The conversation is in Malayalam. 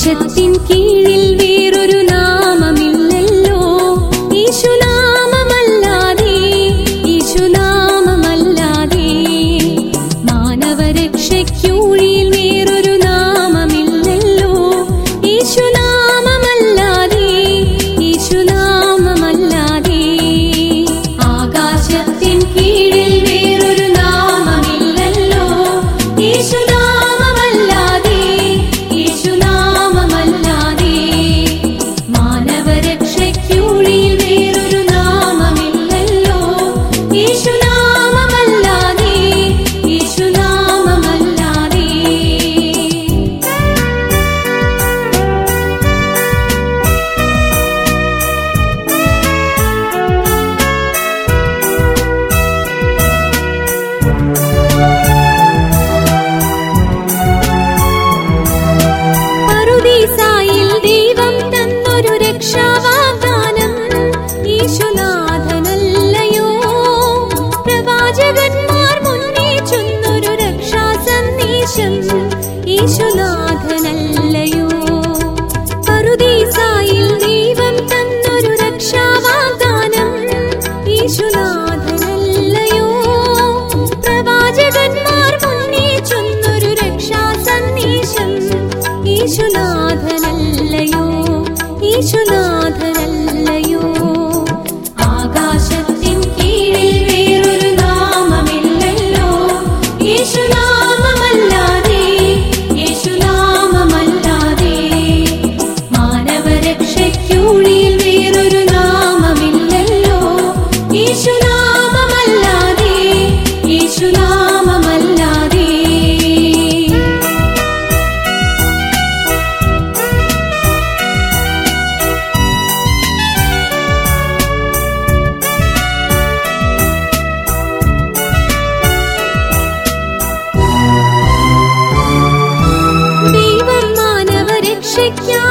ആകാശത്തിൻ കീഴിൽ വേറൊരു നാമമില്ലല്ലോ യേശുനാമമല്ലാതെ യേശുനാമമല്ലാതെ മാനവരക്ഷയ്ക്കൂഴിൽ വേറൊരു നാമമില്ലല്ലോ യേശുനാമമല്ലാതെ യേശുനാമമല്ലാതെ ആകാശത്തിൻ കീഴിൽ വേറൊരു നാമമില്ലല്ലോ യേശുനാമമല്ലാതെ യേശുനാമമല്ലാതെ മാനവരക്ഷയ്ക്കൂഴിൽ വേറൊരു നാമമില്ലല്ലോ യേശുനാമമല്ലാതെ യേശുനാമമല്ലാതെ പറുദീസായിൽ ദൈവം തന്നൊരു രക്ഷാവാഗ്ദാനം യേശുനാഥനല്ലയോ പ്രവാചകന്മാർ മുന്നേ ചൊന്നൊരു രക്ഷാ സന്ദേശം യേശുനാഥനല്ലയോ പറുദീസായിൽ ദൈവം തന്നൊരു രക്ഷാവാഗ്ദാനം യേശുനാഥനല്ലയോ പ്രവാചകന്മാർ മുന്നേ ചൊന്നൊരു രക്ഷാ സന്ദേശം യേശുനാഥനല്ലയോ യേശുനാഥനല്ലയോ ആകാശത്തിൻ കീഴിൽ വേറൊരു നാമമില്ലല്ലോ യേശുനാമമല്ലാതെ യേശുനാമമല്ലാതെ മാനവരക്ഷയ്ക്കൂഴിൽ വേറൊരു നാമമില്ലല്ലോ യേശുനാമമല്ലാതെ യേശുനാമമല്ലാതെ ദൈവം മാനവരക്ഷയ്ക്കായി